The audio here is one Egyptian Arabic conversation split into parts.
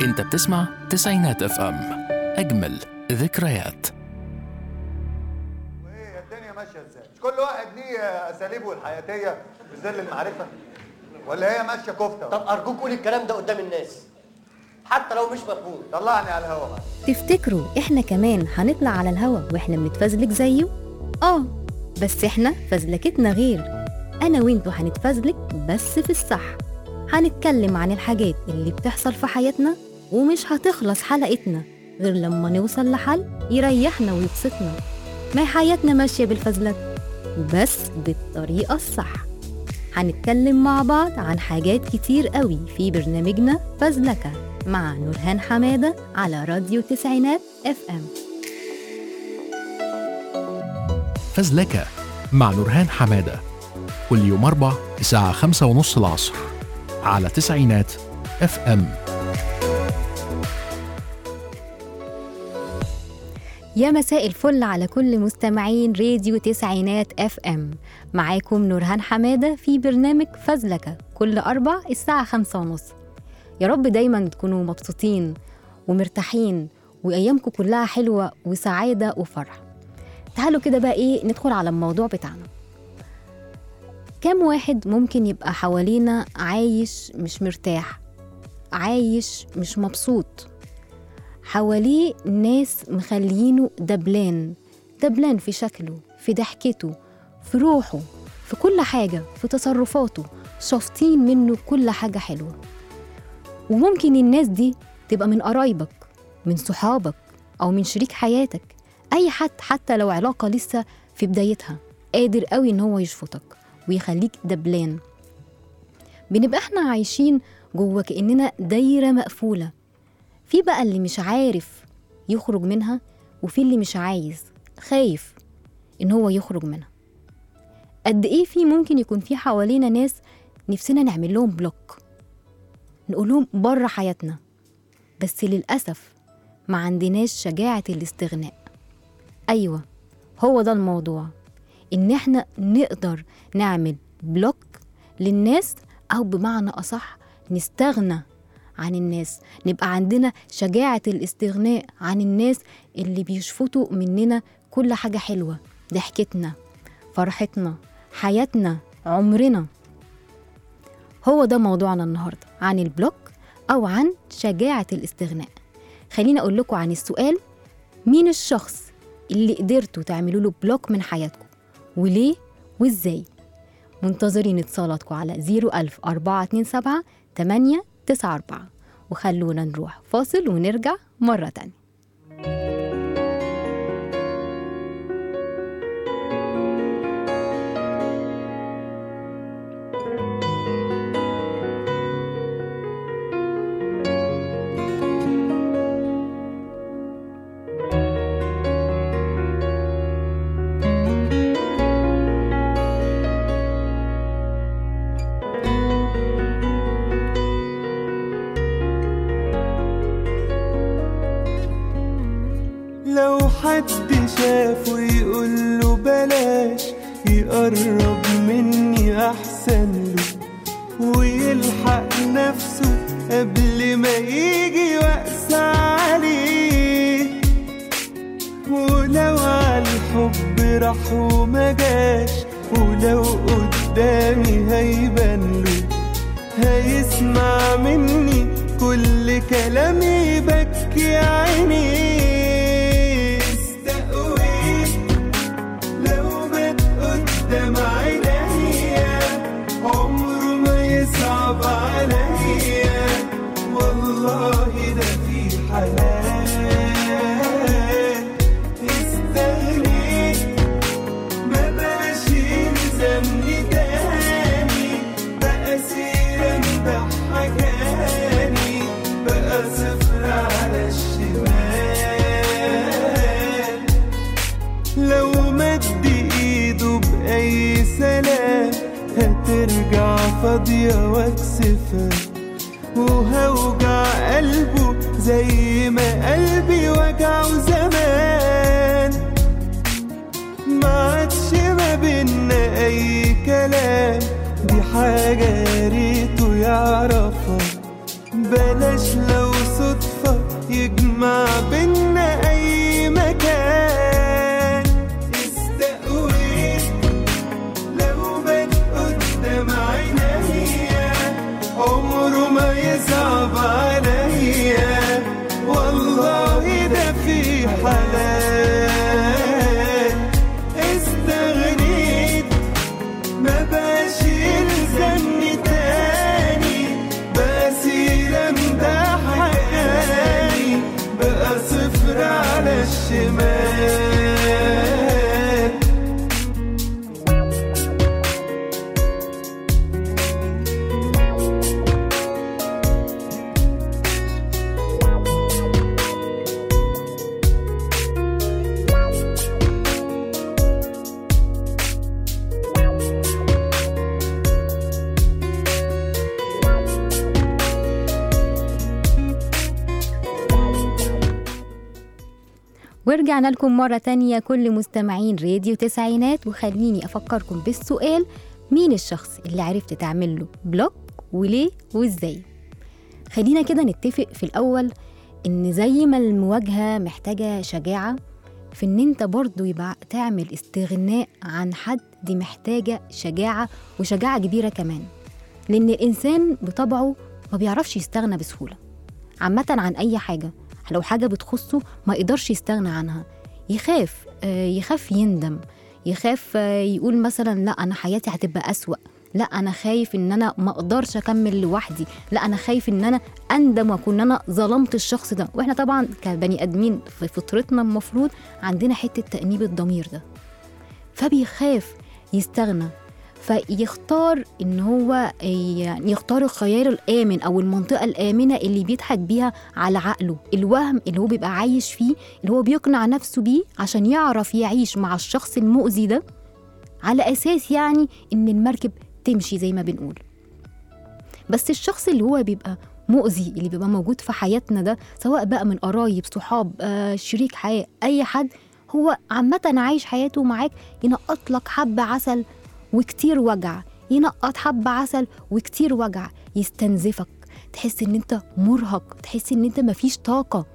انت بتسمع تسعينات اف ام اجمل ذكريات ايه الدنيا ماشيه ازاي؟ مش كل واحد ليه اساليبه الحياتيه في ظل المعرفه؟ ولا هي ماشيه كفته؟ طب ارجوك قول الكلام ده قدام الناس حتى لو مش مفهوم طلعني على الهوا بقى تفتكروا احنا كمان هنطلع على الهوا واحنا بنتفزلك زيه؟ اه بس احنا فزلكتنا غير انا وانتوا هنتفزلك بس في الصح هنتكلم عن الحاجات اللي بتحصل في حياتنا ومش هتخلص حلقتنا غير لما نوصل لحل يريحنا ويبسطنا ما هي حياتنا ماشية بالفزلك بس بالطريقة الصح هنتكلم مع بعض عن حاجات كتير قوي في برنامجنا فزلكة مع نورهان حمادة على راديو تسعينات اف ام فزلكة مع نورهان حمادة كل يوم أربع الساعة خمسة ونص العصر على تسعينات اف ام يا مساء الفل على كل مستمعين راديو تسعينات اف ام معاكم نورهان حمادة في برنامج فزلكة كل أربع الساعة خمسة ونص يا رب دايما تكونوا مبسوطين ومرتاحين وأيامكم كلها حلوة وسعادة وفرح تعالوا كده بقى إيه ندخل على الموضوع بتاعنا كم واحد ممكن يبقى حوالينا عايش مش مرتاح عايش مش مبسوط حواليه ناس مخليينه دبلان دبلان في شكله في ضحكته في روحه في كل حاجة في تصرفاته شافطين منه كل حاجة حلوة وممكن الناس دي تبقى من قرايبك من صحابك أو من شريك حياتك أي حد حتى لو علاقة لسه في بدايتها قادر قوي إن هو يشفطك ويخليك دبلان بنبقى احنا عايشين جوه كأننا دايرة مقفولة في بقى اللي مش عارف يخرج منها وفي اللي مش عايز خايف ان هو يخرج منها قد ايه في ممكن يكون في حوالينا ناس نفسنا نعمل لهم بلوك نقول لهم بره حياتنا بس للأسف ما عندناش شجاعة الاستغناء أيوة هو ده الموضوع إن إحنا نقدر نعمل بلوك للناس أو بمعنى أصح نستغنى عن الناس نبقى عندنا شجاعة الاستغناء عن الناس اللي بيشفطوا مننا كل حاجة حلوة ضحكتنا فرحتنا حياتنا عمرنا هو ده موضوعنا النهاردة عن البلوك أو عن شجاعة الاستغناء خليني أقول لكم عن السؤال مين الشخص اللي قدرتوا تعملوا له بلوك من حياتكم وليه وإزاي منتظرين اتصالاتكم على 01000 427 894 وخلونا نروح فاصل ونرجع مرة تانية لو حد شافه يقول له بلاش يقرب مني احسن له ويلحق نفسه قبل ما يجي وقسى عليه ولو عالحب راح وما جاش ولو قدامي هيبان له هيسمع مني كل كلام يبكي عيني استقوي لو مات قدام عينيا عمره ما يصعب عليا والله ده في حلال استهلك ما بقاش يلزمني تاني بقى سيرة مضحكاني بقى صفر على الشمال لو مد ايده بأي سلام هترجع فاضية واكسفها وهوجع قلبه زي ما قلبي وجعه زمان ما عادش ما بينا اي كلام دي حاجة يا ريته يعرفها بلاش لو صوت تجمع بينا أي مكان استقويت لو مات قدام عينيا عمره ما يصعب عليا والله ده في حالات استغنيت ما بقاش يلزمني تاني بسير امدح حياني بقى صفر على الشمال ورجعنا لكم مرة تانية كل مستمعين راديو تسعينات وخليني أفكركم بالسؤال مين الشخص اللي عرفت تعمل له بلوك وليه وإزاي خلينا كده نتفق في الأول إن زي ما المواجهة محتاجة شجاعة في إن أنت برضو يبقى تعمل استغناء عن حد دي محتاجة شجاعة وشجاعة كبيرة كمان لأن الإنسان بطبعه ما بيعرفش يستغنى بسهولة عامة عن أي حاجة لو حاجة بتخصه ما يقدرش يستغنى عنها يخاف آه، يخاف يندم يخاف آه، يقول مثلا لا أنا حياتي هتبقى أسوأ لا أنا خايف إن أنا ما أقدرش أكمل لوحدي لا أنا خايف إن أنا أندم وأكون أنا ظلمت الشخص ده وإحنا طبعا كبني آدمين في فطرتنا المفروض عندنا حتة تأنيب الضمير ده فبيخاف يستغنى فيختار ان هو يعني يختار الخيار الامن او المنطقه الامنه اللي بيضحك بيها على عقله الوهم اللي هو بيبقى عايش فيه اللي هو بيقنع نفسه بيه عشان يعرف يعيش مع الشخص المؤذي ده على اساس يعني ان المركب تمشي زي ما بنقول بس الشخص اللي هو بيبقى مؤذي اللي بيبقى موجود في حياتنا ده سواء بقى من قرايب صحاب آه، شريك حياة أي حد هو عامة عايش حياته معاك ينقط لك حبة عسل وكتير وجع ينقط حبة عسل وكتير وجع يستنزفك تحس ان انت مرهق تحس ان انت مفيش طاقة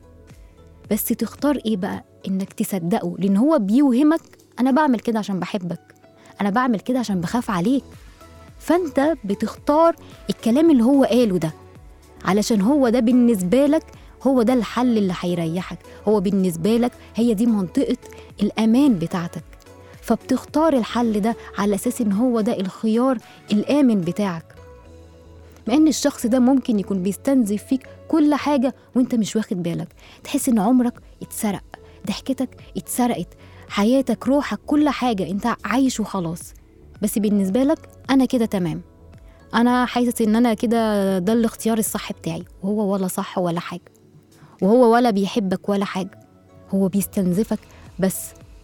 بس تختار ايه بقى انك تصدقه لان هو بيوهمك انا بعمل كده عشان بحبك انا بعمل كده عشان بخاف عليك فانت بتختار الكلام اللي هو قاله ده علشان هو ده بالنسبة لك هو ده الحل اللي هيريحك هو بالنسبة لك هي دي منطقة الأمان بتاعتك فبتختار الحل ده على أساس إن هو ده الخيار الآمن بتاعك مع إن الشخص ده ممكن يكون بيستنزف فيك كل حاجة وإنت مش واخد بالك تحس إن عمرك اتسرق ضحكتك اتسرقت حياتك روحك كل حاجة إنت عايش وخلاص بس بالنسبة لك أنا كده تمام انا حاسس ان انا كده ده الاختيار الصح بتاعي وهو ولا صح ولا حاجه وهو ولا بيحبك ولا حاجه هو بيستنزفك بس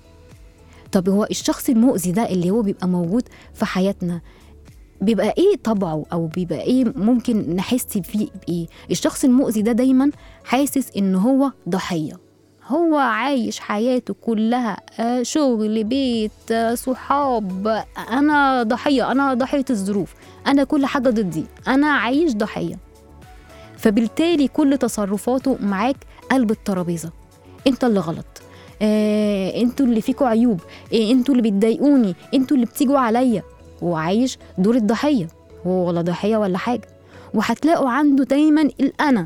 طب هو الشخص المؤذي ده اللي هو بيبقى موجود في حياتنا بيبقى ايه طبعه او بيبقى ايه ممكن نحس فيه بايه الشخص المؤذي ده دايما حاسس ان هو ضحيه هو عايش حياته كلها آه، شغل بيت آه، صحاب آه، انا ضحيه انا ضحيه الظروف انا كل حاجه ضدي انا عايش ضحيه فبالتالي كل تصرفاته معاك قلب الترابيزه انت اللي غلط آه، انتوا اللي فيكوا عيوب آه، انتوا اللي بتضايقوني انتوا اللي بتيجوا عليا هو عايش دور الضحيه هو ولا ضحيه ولا حاجه وهتلاقوا عنده دايما الانا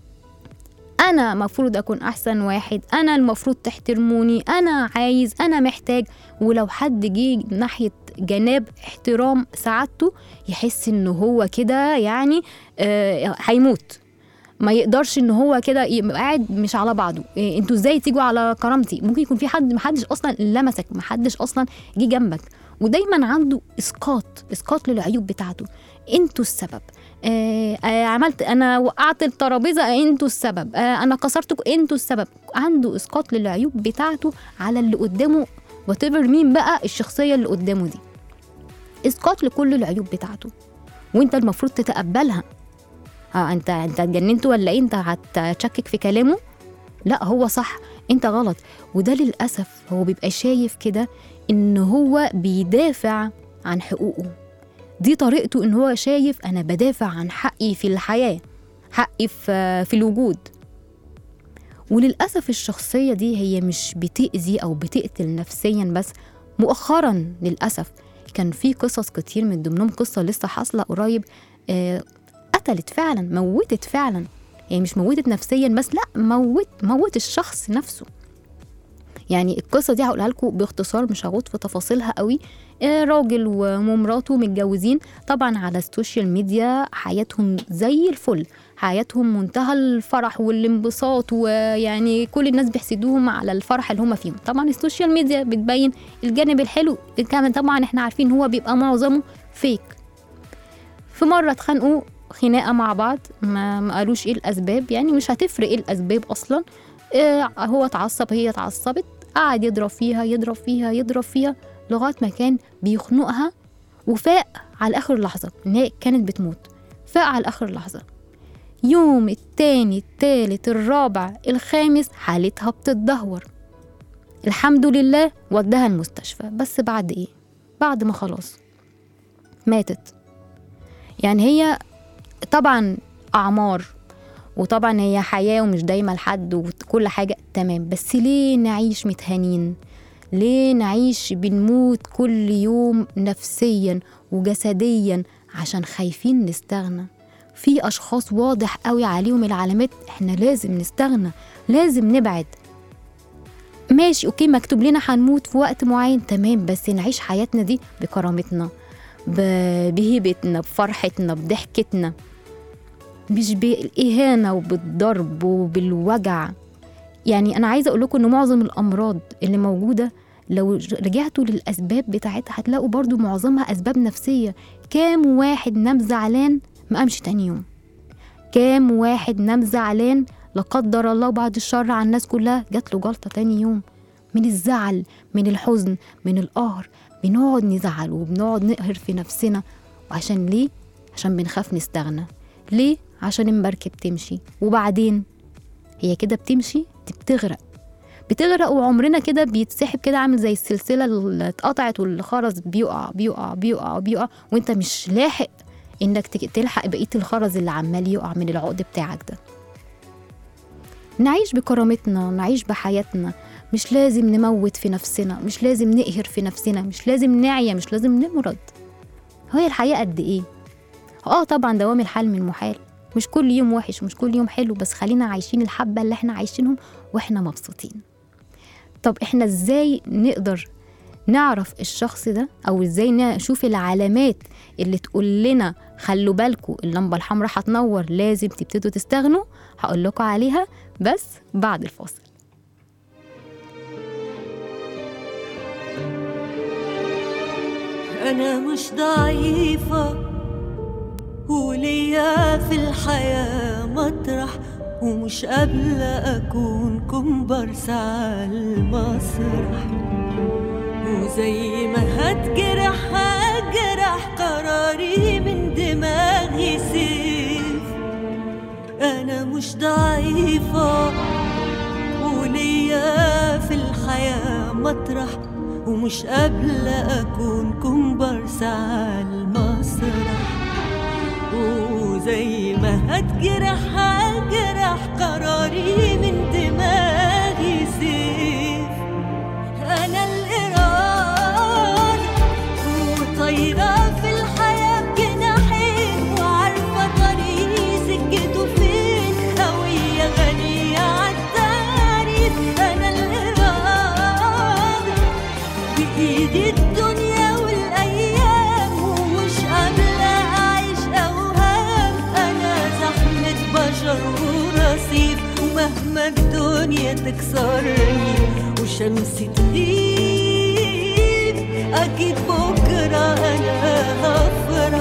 انا مفروض اكون احسن واحد انا المفروض تحترموني انا عايز انا محتاج ولو حد جه ناحيه جناب احترام سعادته يحس ان هو كده يعني آه، هيموت ما يقدرش ان هو كده يبقى قاعد مش على بعضه إيه انتوا ازاي تيجوا على كرامتي ممكن يكون في حد محدش اصلا لمسك محدش اصلا جه جنبك ودايما عنده اسقاط اسقاط للعيوب بتاعته انتوا السبب آه آه عملت انا وقعت الترابيزه انتوا السبب آه انا كسرتكم انتوا السبب عنده اسقاط للعيوب بتاعته على اللي قدامه وتبر مين بقى الشخصيه اللي قدامه دي اسقاط لكل العيوب بتاعته وانت المفروض تتقبلها ها انت انت اتجننت ولا ايه انت هتشكك في كلامه لا هو صح انت غلط وده للاسف هو بيبقى شايف كده ان هو بيدافع عن حقوقه دي طريقته ان هو شايف انا بدافع عن حقي في الحياه حقي في في الوجود وللأسف الشخصية دي هي مش بتأذي أو بتقتل نفسيا بس مؤخرا للأسف كان في قصص كتير من ضمنهم قصة لسه حاصلة قريب آه قتلت فعلا موتت فعلا يعني مش موتت نفسيا بس لا موت موت الشخص نفسه يعني القصه دي هقولها لكم باختصار مش هغوط في تفاصيلها قوي آه، راجل ومراته متجوزين طبعا على السوشيال ميديا حياتهم زي الفل حياتهم منتهى الفرح والانبساط ويعني كل الناس بيحسدوهم على الفرح اللي هم فيهم طبعا السوشيال ميديا بتبين الجانب الحلو كمان طبعا احنا عارفين هو بيبقى معظمه فيك في مره اتخانقوا خناقه مع بعض ما, ما قالوش ايه الاسباب يعني مش هتفرق ايه الاسباب اصلا إيه هو اتعصب هي اتعصبت قعد يضرب فيها يضرب فيها يضرب فيها لغايه ما كان بيخنقها وفاق على اخر لحظه ان هي كانت بتموت فاق على اخر لحظه يوم التاني التالت الرابع الخامس حالتها بتتدهور الحمد لله ودها المستشفى بس بعد ايه بعد ما خلاص ماتت يعني هي طبعا اعمار وطبعا هي حياه ومش دايما لحد وكل حاجه تمام بس ليه نعيش متهانين ليه نعيش بنموت كل يوم نفسيا وجسديا عشان خايفين نستغنى في اشخاص واضح قوي عليهم العلامات احنا لازم نستغنى لازم نبعد ماشي اوكي مكتوب لنا هنموت في وقت معين تمام بس نعيش حياتنا دي بكرامتنا ب- بهيبتنا بفرحتنا بضحكتنا مش بالإهانة وبالضرب وبالوجع يعني أنا عايزة أقول لكم إن معظم الأمراض اللي موجودة لو رجعتوا للأسباب بتاعتها هتلاقوا برضو معظمها أسباب نفسية كام واحد نام زعلان ما قامش تاني يوم كام واحد نام زعلان لا قدر الله بعد الشر على الناس كلها جات له جلطة تاني يوم من الزعل من الحزن من القهر بنقعد نزعل وبنقعد نقهر في نفسنا وعشان ليه؟ عشان بنخاف نستغنى ليه؟ عشان المركب تمشي وبعدين هي كده بتمشي دي بتغرق بتغرق وعمرنا كده بيتسحب كده عامل زي السلسلة اللي اتقطعت والخرز بيقع بيقع بيقع بيقع وانت مش لاحق انك تك- تلحق بقية الخرز اللي عمال يقع من العقد بتاعك ده نعيش بكرامتنا نعيش بحياتنا مش لازم نموت في نفسنا مش لازم نقهر في نفسنا مش لازم نعيا مش لازم نمرض هي الحياة قد ايه اه طبعا دوام الحال من محال مش كل يوم وحش مش كل يوم حلو بس خلينا عايشين الحبة اللي احنا عايشينهم واحنا مبسوطين طب احنا ازاي نقدر نعرف الشخص ده او ازاي نشوف العلامات اللي تقول لنا خلوا بالكم اللمبه الحمراء هتنور لازم تبتدوا تستغنوا هقول لكم عليها بس بعد الفاصل أنا مش ضعيفة وليا في الحياة مطرح ومش قابلة أكون كومبارس على المسرح وزي ما هتجرح هجرح قراري من دماغي سيف أنا مش ضعيفة وليا في الحياة مطرح ومش قابلة أكون كومبارس على المسرح وزي ما هتجرح هجرح قراري من دماغي سيف أنا الإرادة وطايرة في الحياة بجناحين وعارفة طريقي سكته فين هوية غنية عالتعريف أنا الإرادة بإيدي الدنيا والأيام ومش قابلة أعيش أوهام أنا زحمة بشر ورصيف ومهما الدنيا تكسرني وشمس تغيب أكيد بكرة أنا هفرح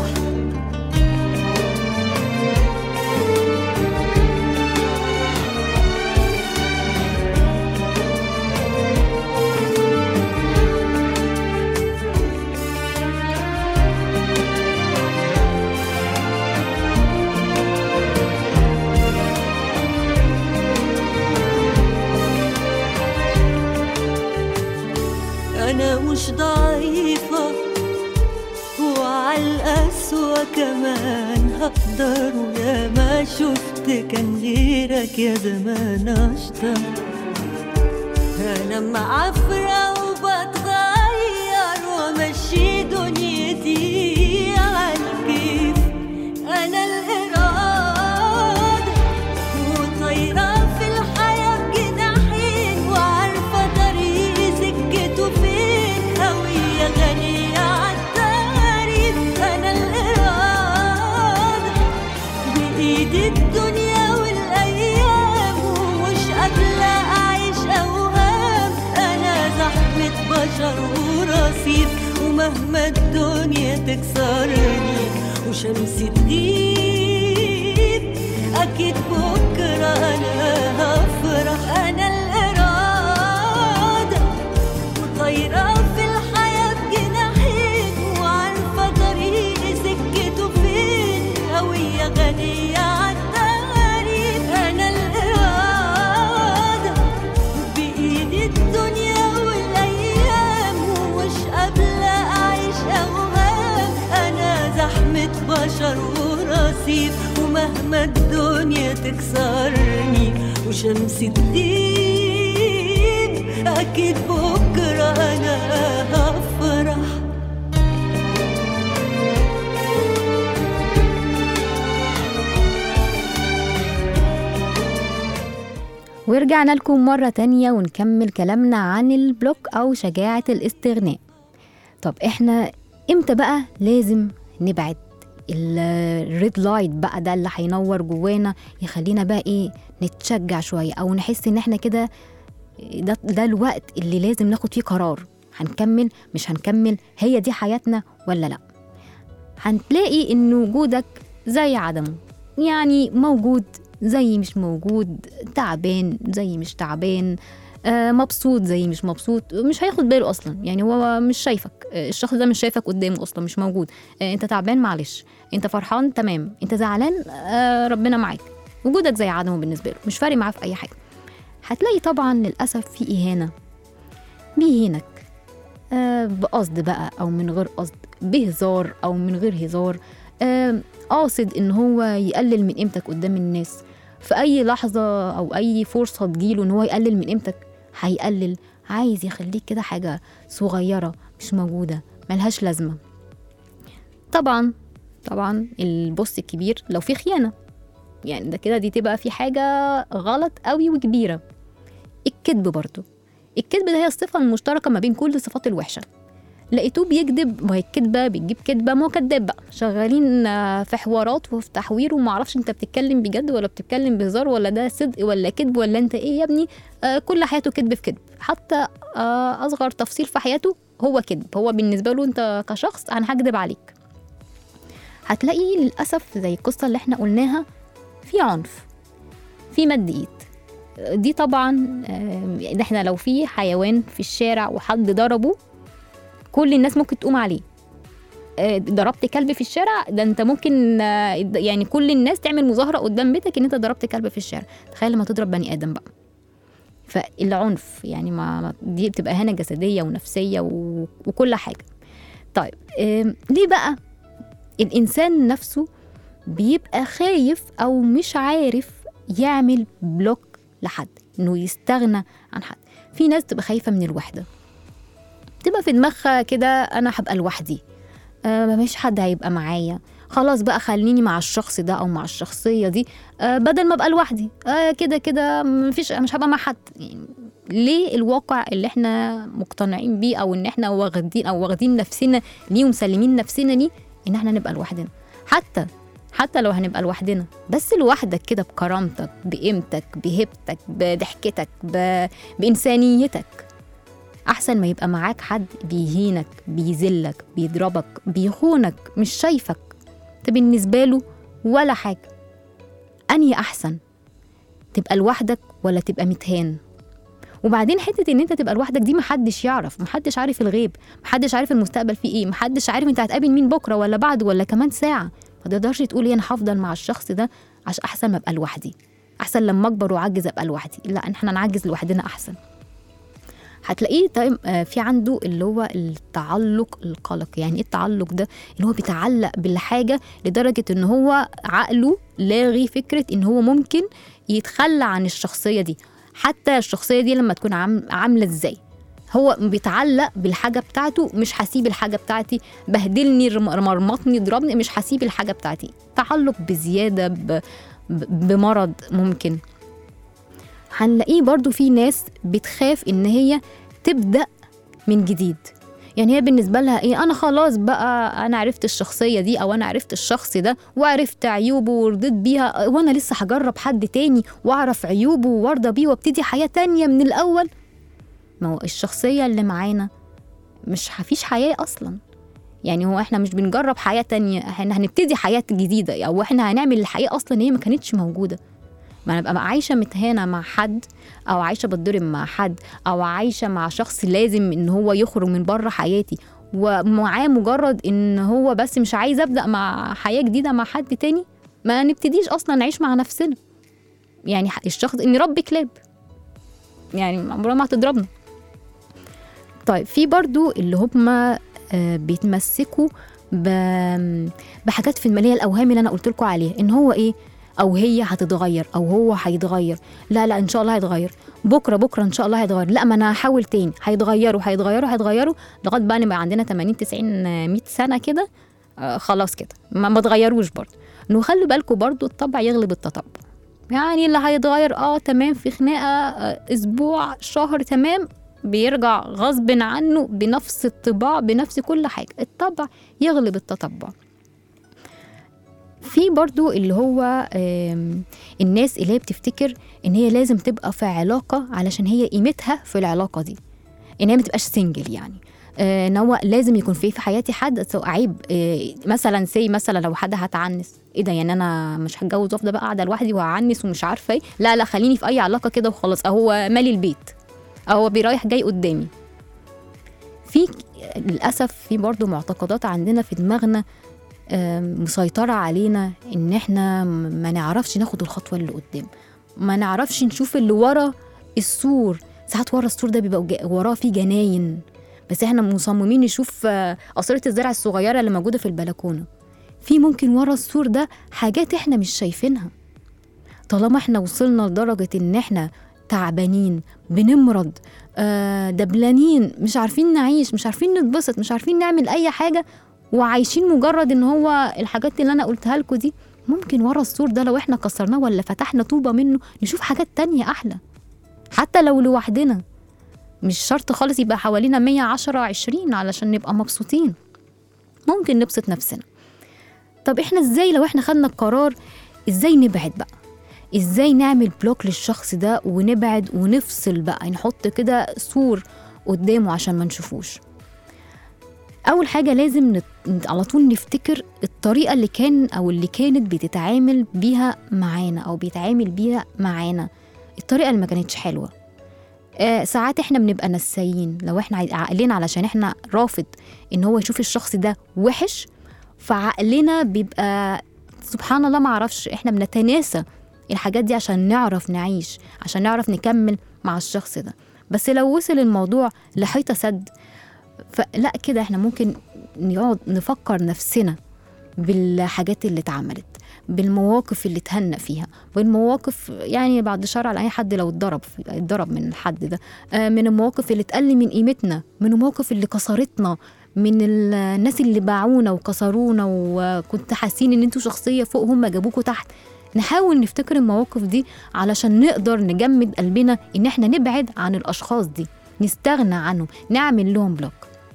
كان هقدر ويا ما شفت كان غيرك يا زمان اشطر انا معفرة وبتغير وامشي دنيتي عالكيف انا الارادة وطايرة في الحياة بجناحين وعارفة طريقي سكته فين هوية غنية عالتعريف أنا الإرادة بإيدي الدنيا والأيام ومش قادرة أعيش أوهام أنا زحمة بشر ورصيف ومهما الدنيا تكسرني وشمسي تغيب أكيد بكرة أنا هفرح أنا الإرادة وطايرة في الحياة بجناحين وعارفة طريقي سكته فين هوية غنية عالتعريف أنا الإرادة بإيدي الدنيا والأيام ومش قابلة أعيش أوهام أنا زحمة بشر ورصيف ومهما الدنيا تكسرني وشمسي تغيب أكيد بكرة أنا هفرح ورجعنا لكم مرة تانية ونكمل كلامنا عن البلوك أو شجاعة الاستغناء طب احنا امتى بقى لازم نبعد الريد لايت بقى ده اللي هينور جوانا يخلينا بقى ايه نتشجع شوية أو نحس إن احنا كده ده, ده الوقت اللي لازم ناخد فيه قرار هنكمل مش هنكمل هي دي حياتنا ولا لأ هتلاقي إن وجودك زي عدمه يعني موجود زي مش موجود تعبان زي مش تعبان آه مبسوط زي مش مبسوط مش هياخد باله اصلا يعني هو مش شايفك آه الشخص ده مش شايفك قدامه اصلا مش موجود آه انت تعبان معلش انت فرحان تمام انت زعلان آه ربنا معاك وجودك زي عدمه بالنسبه له مش فارق معاه في اي حاجه هتلاقي طبعا للاسف في اهانه بيهينك آه بقصد بقى او من غير قصد بهزار او من غير هزار آه قاصد ان هو يقلل من قيمتك قدام الناس في اي لحظه او اي فرصه تجيله ان هو يقلل من قيمتك هيقلل عايز يخليك كده حاجه صغيره مش موجوده ملهاش لازمه طبعا طبعا البوس الكبير لو في خيانه يعني ده كده دي تبقى في حاجه غلط قوي وكبيره الكذب برضو الكذب ده هي الصفه المشتركه ما بين كل الصفات الوحشه لقيتوه بيكذب ما هي الكذبه بتجيب كذبه ما هو كداب بقى شغالين آه، في حوارات وفي تحوير وما اعرفش انت بتتكلم بجد ولا بتتكلم بهزار ولا ده صدق ولا كذب ولا انت ايه يا ابني آه كل حياته كذب في كذب حتى آه اصغر تفصيل في حياته هو كذب هو بالنسبه له انت كشخص انا هكذب عليك هتلاقي للاسف زي القصه اللي احنا قلناها في عنف في مد ايد دي طبعا آه، ده احنا لو في حيوان في الشارع وحد ضربه كل الناس ممكن تقوم عليه آه، ضربت كلب في الشارع ده انت ممكن آه، يعني كل الناس تعمل مظاهره قدام بيتك ان انت ضربت كلب في الشارع تخيل لما تضرب بني ادم بقى فالعنف يعني ما ما- دي بتبقى هنا جسديه ونفسيه و... وكل حاجه طيب آم، ليه بقى الانسان نفسه بيبقى خايف او مش عارف يعمل بلوك لحد انه يستغنى عن حد في ناس تبقى خايفه من الوحده تبقى في دماغها كده انا هبقى لوحدي آه مفيش حد هيبقى معايا خلاص بقى خليني مع الشخص ده او مع الشخصيه دي آه بدل ما ابقى لوحدي آه كده كده مفيش مش هبقى مع حد يعني ليه الواقع اللي احنا مقتنعين بيه او ان احنا واخدين او واخدين نفسنا ليه ومسلمين نفسنا ليه ان احنا نبقى لوحدنا حتى حتى لو هنبقى لوحدنا بس لوحدك كده بكرامتك بقيمتك بهيبتك بضحكتك ب... بإنسانيتك أحسن ما يبقى معاك حد بيهينك بيذلك بيضربك بيخونك مش شايفك انت بالنسبة له ولا حاجة أنهي أحسن تبقى لوحدك ولا تبقى متهان وبعدين حته ان انت تبقى لوحدك دي محدش يعرف محدش عارف الغيب محدش عارف المستقبل فيه ايه محدش عارف انت هتقابل مين بكره ولا بعد ولا كمان ساعه ما تقدرش تقول ايه انا هفضل مع الشخص ده عشان احسن ما ابقى لوحدي احسن لما اكبر واعجز ابقى لوحدي لا احنا نعجز لوحدنا احسن هتلاقيه طيب آه، في عنده اللي هو التعلق القلق يعني ايه التعلق ده اللي هو بيتعلق بالحاجه لدرجه ان هو عقله لاغي فكره ان هو ممكن يتخلى عن الشخصيه دي حتى الشخصيه دي لما تكون عام- عامله ازاي هو بيتعلق بالحاجه بتاعته مش هسيب الحاجه بتاعتي بهدلني رم- مرمطني ضربني مش هسيب الحاجه بتاعتي تعلق بزياده ب... ب- بمرض ممكن هنلاقيه برضو في ناس بتخاف ان هي تبدا من جديد يعني هي بالنسبه لها ايه انا خلاص بقى انا عرفت الشخصيه دي او انا عرفت الشخص ده وعرفت عيوبه ورضيت بيها وانا لسه هجرب حد تاني واعرف عيوبه وارضى بيه وابتدي حياه تانية من الاول ما هو الشخصيه اللي معانا مش مفيش حياه اصلا يعني هو احنا مش بنجرب حياه تانية احنا هنبتدي حياه جديده او احنا هنعمل الحياه اصلا هي ما كانتش موجوده ما انا ببقى عايشه متهانه مع حد او عايشه بتضرب مع حد او عايشه مع شخص لازم ان هو يخرج من بره حياتي ومعاه مجرد ان هو بس مش عايز ابدا مع حياه جديده مع حد تاني ما نبتديش اصلا نعيش مع نفسنا يعني الشخص ان ربي كلاب يعني عمرها ما هتضربنا طيب في برضو اللي هم آه، بيتمسكوا ب- بحاجات في الماليه الاوهام اللي انا قلت لكم عليها ان هو ايه او هي هتتغير او هو هيتغير لا لا ان شاء الله هيتغير بكره بكره ان شاء الله هيتغير لا ما انا هحاول تاني هيتغيروا هيتغيروا هيتغيروا لغايه بقى نبقى عندنا 80 90 آه، 100 سنه كده آه خلاص كده ما, ما تغيروش برضه انه خلوا بالكم برضه الطبع يغلب التطبع يعني اللي هيتغير اه تمام في خناقه آه اسبوع شهر تمام بيرجع غصب عنه بنفس الطباع بنفس كل حاجه الطبع يغلب التطبع في برضو اللي هو آم، الناس اللي هي بتفتكر ان هي لازم تبقى في علاقه علشان هي قيمتها في العلاقه دي ان هي ما تبقاش سنجل يعني آه، ان هو لازم يكون في في حياتي حد سواء عيب آه، مثلا سي مثلا لو حد هتعنس ايه ده يعني انا مش هتجوز وافضل بقى قاعده لوحدي وهعنس ومش عارفه ايه لا لا خليني في اي علاقه كده وخلاص اهو مالي البيت اهو بيرايح جاي قدامي في للاسف في برضو معتقدات عندنا في دماغنا آم، مسيطرة علينا إن إحنا م- ما نعرفش ناخد الخطوة اللي قدام ما نعرفش نشوف اللي ورا السور ساعات ورا السور ده بيبقى جا- وراه في جناين بس إحنا مصممين نشوف آه، قصيرة الزرع الصغيرة اللي موجودة في البلكونة في ممكن ورا السور ده حاجات إحنا مش شايفينها طالما إحنا وصلنا لدرجة إن إحنا تعبانين بنمرض آه، دبلانين مش عارفين نعيش مش عارفين نتبسط مش عارفين نعمل أي حاجة وعايشين مجرد ان هو الحاجات اللي انا قلتها لكم دي ممكن ورا السور ده لو احنا كسرناه ولا فتحنا طوبة منه نشوف حاجات تانية احلى حتى لو لوحدنا مش شرط خالص يبقى حوالينا 110 20 علشان نبقى مبسوطين ممكن نبسط نفسنا طب احنا ازاي لو احنا خدنا القرار ازاي نبعد بقى ازاي نعمل بلوك للشخص ده ونبعد ونفصل بقى نحط كده سور قدامه عشان ما نشوفوش اول حاجه لازم نت... على طول نفتكر الطريقه اللي كان او اللي كانت بتتعامل بيها معانا او بيتعامل بيها معانا الطريقه اللي ما كانتش حلوه آه ساعات احنا بنبقى نسايين لو احنا عاي- عقلنا علشان احنا رافض ان هو يشوف الشخص ده وحش فعقلنا بيبقى سبحان الله ما اعرفش احنا بنتناسى الحاجات دي عشان نعرف نعيش عشان نعرف نكمل مع الشخص ده بس لو وصل الموضوع لحيطه سد فلا كده احنا ممكن نقعد نفكر نفسنا بالحاجات اللي اتعملت بالمواقف اللي اتهنى فيها بالمواقف يعني بعد شر على اي حد لو اتضرب اتضرب من الحد ده آه، من المواقف اللي تقل من قيمتنا من المواقف اللي كسرتنا من ال- الناس اللي باعونا وكسرونا وكنت حاسين ان انتوا شخصيه فوق هم جابوكوا تحت نحاول نفتكر المواقف دي علشان نقدر نجمد قلبنا ان احنا نبعد عن الاشخاص دي نستغنى عنهم نعمل لهم بلوك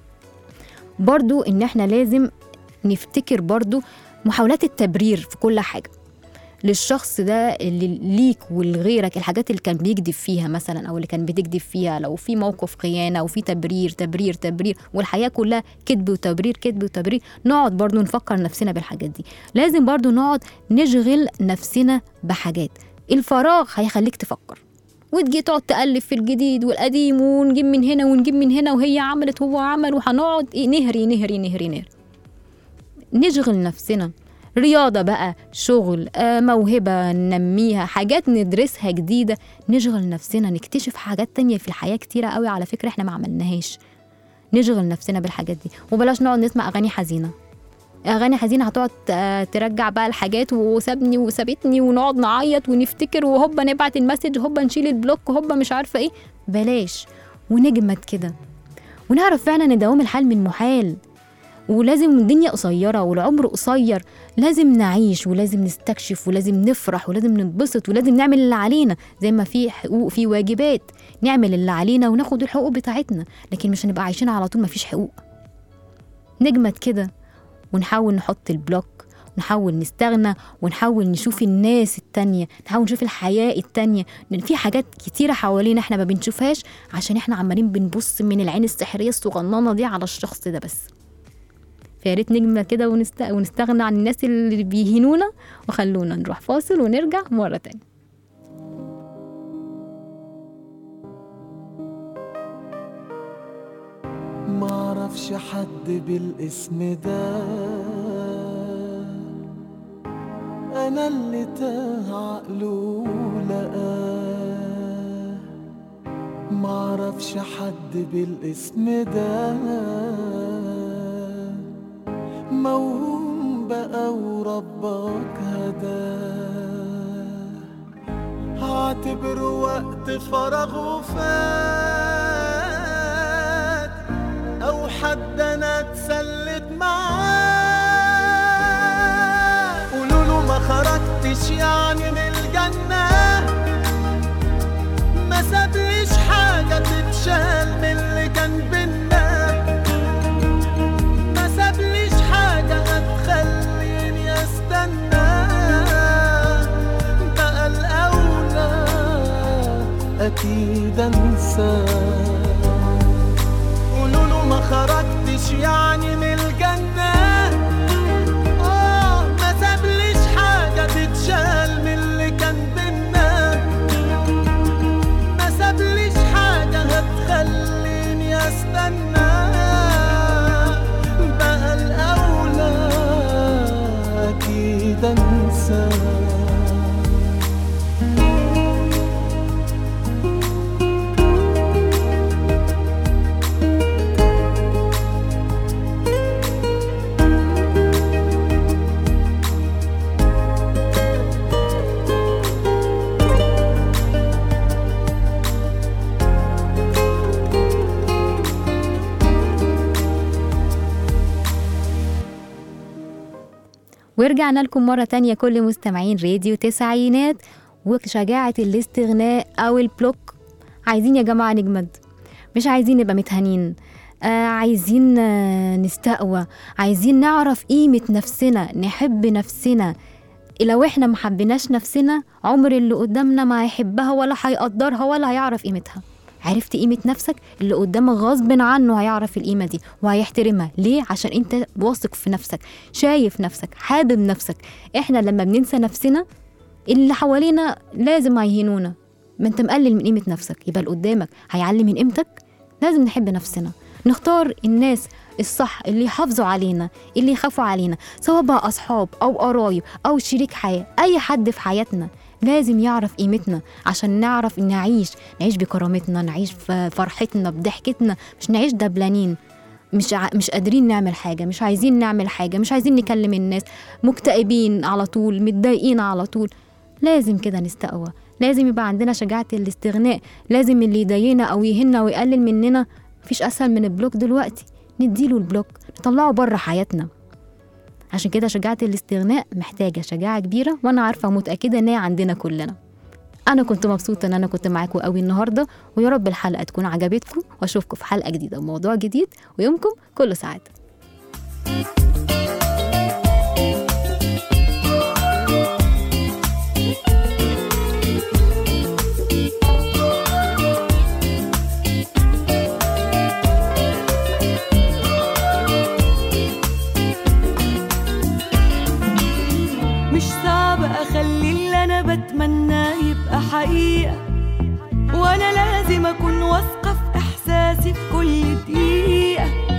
برضو ان احنا لازم نفتكر برضو محاولات التبرير في كل حاجة للشخص ده اللي ليك ولغيرك الحاجات اللي كان بيكذب فيها مثلا او اللي كان بتكذب فيها لو في موقف خيانه او في تبرير تبرير تبرير والحياه كلها كذب وتبرير كذب وتبرير نقعد برضو نفكر نفسنا بالحاجات دي لازم برضو نقعد نشغل نفسنا بحاجات الفراغ هيخليك تفكر وتجي تقعد تألف في الجديد والقديم ونجيب من هنا ونجيب من هنا وهي عملت وهو عمل وهنقعد إيه نهري نهري نهري نهري نشغل نفسنا رياضة بقى شغل آه، موهبة ننميها حاجات ندرسها جديدة نشغل نفسنا نكتشف حاجات تانية في الحياة كتيرة قوي على فكرة احنا ما عملناهاش نشغل نفسنا بالحاجات دي وبلاش نقعد نسمع أغاني حزينة أغاني حزينة هتقعد آه، ترجع بقى الحاجات وسابني وسابتني ونقعد نعيط ونفتكر وهوبا نبعت المسج هوبا نشيل البلوك هوبا مش عارفة ايه بلاش ونجمد كده ونعرف فعلا ان دوام الحال من محال ولازم الدنيا قصيرة والعمر قصير لازم نعيش ولازم نستكشف ولازم نفرح ولازم ننبسط ولازم نعمل اللي علينا زي ما في حقوق في واجبات نعمل اللي علينا وناخد الحقوق بتاعتنا لكن مش هنبقى عايشين على طول مفيش حقوق نجمد كده ونحاول نحط البلوك نحاول نستغنى ونحاول نشوف الناس التانية نحاول نشوف الحياة التانية لأن في حاجات كتيرة حوالينا احنا ما بنشوفهاش عشان احنا عمالين بنبص من العين السحرية الصغننة دي على الشخص ده بس فيا ريت نجمة كده ونست... ونستغنى عن الناس اللي بيهينونا وخلونا نروح فاصل ونرجع مرة تانية معرفش حد بالاسم ده انا اللي تاه عقله لقاه معرفش حد بالاسم ده موهوم بقى وربك هداه هعتبره وقت فراغه فات او حد انا اتسلت معاه قولوا له ما خرجتش يعني من الجنه ما سابليش حاجه تتشال من اللي كان بينا ما سابليش حاجه هتخليني استنى بقى الاولى اكيد انساه قولوا له ما خرجتش يعني من الجنة آه ما سابليش حاجة تتشال من اللي كان بينا ما سابليش حاجة هتخليني استنى بقى الأولى أكيد أنساه ورجعنا لكم مرة تانية كل مستمعين راديو تسعينات وشجاعة الاستغناء أو البلوك عايزين يا جماعة نجمد مش عايزين نبقى متهانين آه عايزين آه نستقوى عايزين نعرف قيمة نفسنا نحب نفسنا لو احنا ما حبيناش نفسنا عمر اللي قدامنا ما هيحبها ولا هيقدرها ولا هيعرف قيمتها عرفت قيمة نفسك اللي قدامك غصب عنه هيعرف القيمة دي وهيحترمها ليه عشان انت واثق في نفسك شايف نفسك حابب نفسك احنا لما بننسى نفسنا اللي حوالينا لازم هيهينونا ما انت مقلل من قيمة نفسك يبقى اللي قدامك هيعلي من قيمتك لازم نحب نفسنا نختار الناس الصح اللي يحافظوا علينا اللي يخافوا علينا سواء بقى أصحاب أو قرايب أو شريك حياة أي حد في حياتنا لازم يعرف قيمتنا عشان نعرف نعيش نعيش بكرامتنا نعيش في فرحتنا بضحكتنا مش نعيش دبلانين مش ع... مش قادرين نعمل حاجة مش عايزين نعمل حاجة مش عايزين نكلم الناس مكتئبين على طول متضايقين على طول لازم كده نستقوى لازم يبقى عندنا شجاعة الاستغناء لازم اللي يضايقنا أو يهنا ويقلل مننا مفيش أسهل من البلوك دلوقتي نديله البلوك نطلعه بره حياتنا عشان كده شجاعة الاستغناء محتاجة شجاعة كبيرة وأنا عارفة ومتأكدة إن هي عندنا كلنا أنا كنت مبسوطة إن أنا كنت معاكم قوي النهاردة ويا رب الحلقة تكون عجبتكم وأشوفكم في حلقة جديدة وموضوع جديد ويومكم كله سعادة مش صعب اخلي اللي انا بتمناه يبقى حقيقة وانا لازم اكون واثقة في احساسي في كل دقيقة